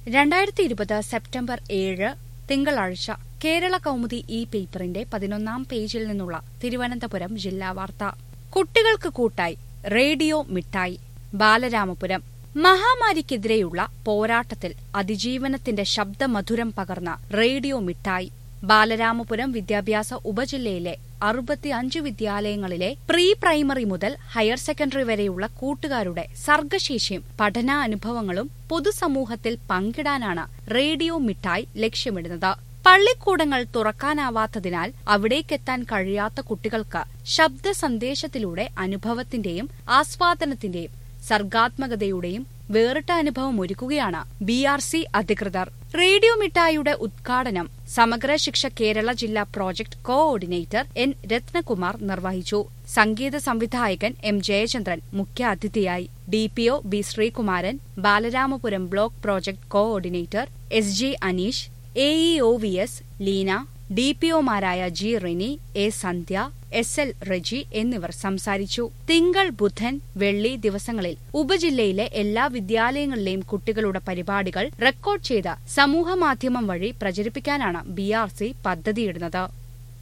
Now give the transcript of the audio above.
രണ്ടായിരത്തി ഇരുപത് സെപ്റ്റംബർ ഏഴ് തിങ്കളാഴ്ച കേരള കൗമുദി ഈ പേപ്പറിന്റെ പതിനൊന്നാം പേജിൽ നിന്നുള്ള തിരുവനന്തപുരം ജില്ലാ വാർത്ത കുട്ടികൾക്ക് കൂട്ടായി റേഡിയോ മിഠായി ബാലരാമപുരം മഹാമാരിക്കെതിരെയുള്ള പോരാട്ടത്തിൽ അതിജീവനത്തിന്റെ ശബ്ദമധുരം പകർന്ന റേഡിയോ മിഠായി ബാലരാമപുരം വിദ്യാഭ്യാസ ഉപജില്ലയിലെ അറുപത്തിയഞ്ച് വിദ്യാലയങ്ങളിലെ പ്രീ പ്രൈമറി മുതൽ ഹയർ സെക്കൻഡറി വരെയുള്ള കൂട്ടുകാരുടെ സർഗശേഷിയും പഠനാനുഭവങ്ങളും പൊതുസമൂഹത്തിൽ പങ്കിടാനാണ് റേഡിയോ മിഠായി ലക്ഷ്യമിടുന്നത് പള്ളിക്കൂടങ്ങൾ തുറക്കാനാവാത്തതിനാൽ അവിടേക്കെത്താൻ കഴിയാത്ത കുട്ടികൾക്ക് ശബ്ദ സന്ദേശത്തിലൂടെ അനുഭവത്തിന്റെയും ആസ്വാദനത്തിന്റെയും സർഗാത്മകതയുടെയും വേറിട്ട അനുഭവം ഒരുക്കുകയാണ് ബി ആർ സി അധികൃതർ റേഡിയോ മിഠായിയുടെ ഉദ്ഘാടനം സമഗ്ര ശിക്ഷ കേരള ജില്ലാ പ്രോജക്ട് കോഓർഡിനേറ്റർ എൻ രത്നകുമാർ നിർവഹിച്ചു സംഗീത സംവിധായകൻ എം ജയചന്ദ്രൻ മുഖ്യാതിഥിയായി D P O B Sreekumaran Balaramapuram block project coordinator S G Aneesh A E O V S Leena D P ഒമാരായ G Rini A Sandhya S L Reji എന്നിവർ സംസാരിച്ചു തിങ്കൾ ബുധൻ വെള്ളി ദിവസങ്ങളിൽ ഉപജില്ലയിലെ എല്ലാ വിദ്യാലയങ്ങളിലെയും കുട്ടികളുടെ പരിപാടികൾ റെക്കോർഡ് ചെയ്ത് സമൂഹമാധ്യമം വഴി പ്രചരിപ്പിക്കാനാണ് ബി ആർ സി പദ്ധതിയിടുന്നത്